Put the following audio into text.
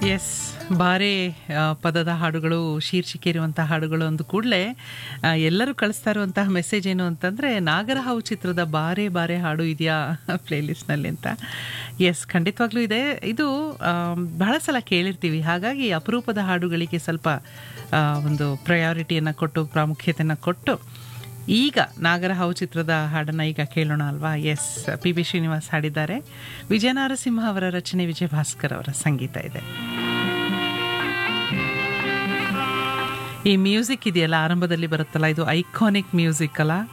S ಬಾರೆ ಆ, ಪದದ ಹಾಡುಗಳು ಶೀರ್ಷಿಕೆ ಇರುವಂಥ ಹಾಡುಗಳು ಅಂದ ಕೂಡಲೇ ಎಲ್ಲರೂ ಕಳಿಸ್ತಾ ಇರುವಂತಹ ಮೆಸೇಜ್ ಏನು ಅಂತಂದರೆ ನಾಗರಹಾವು ಚಿತ್ರದ ಬಾರೆ ಬಾರೆ ಹಾಡು ಇದೆಯಾ ಪ್ಲೇಲಿಸ್ಟ್ನಲ್ಲಿ ಅಂತ ಎಸ್ ಖಂಡಿತವಾಗ್ಲೂ ಇದೆ ಇದು ಆ, ಬಹಳ ಸಲ ಕೇಳಿರ್ತೀವಿ ಹಾಗಾಗಿ ಅಪರೂಪದ ಹಾಡುಗಳಿಗೆ ಸ್ವಲ್ಪ ಆ, ಒಂದು ಪ್ರಯಾರಿಟಿಯನ್ನು ಕೊಟ್ಟು ಪ್ರಾಮುಖ್ಯತೆಯನ್ನು ಕೊಟ್ಟು ಈಗ ನಾಗರಹಾವು ಚಿತ್ರದ ಹಾಡನ್ನು ಈಗ ಕೇಳೋಣ ಅಲ್ವಾ ಎಸ್ ಪಿ ಬಿ ಶ್ರೀನಿವಾಸ್ ಹಾಡಿದ್ದಾರೆ ವಿಜಯ ನರಸಿಂಹ ಅವರ ರಚನೆ ವಿಜಯ ಭಾಸ್ಕರ್ ಅವರ ಸಂಗೀತ ಇದೆ ಈ ಮ್ಯೂಸಿಕ್ ಇದೆಯಲ್ಲ ಆರಂಭದಲ್ಲಿ ಬರುತ್ತಲ್ಲ ಇದು ಐಕಾನಿಕ್ ಮ್ಯೂಸಿಕ್ ಅಲ್ಲ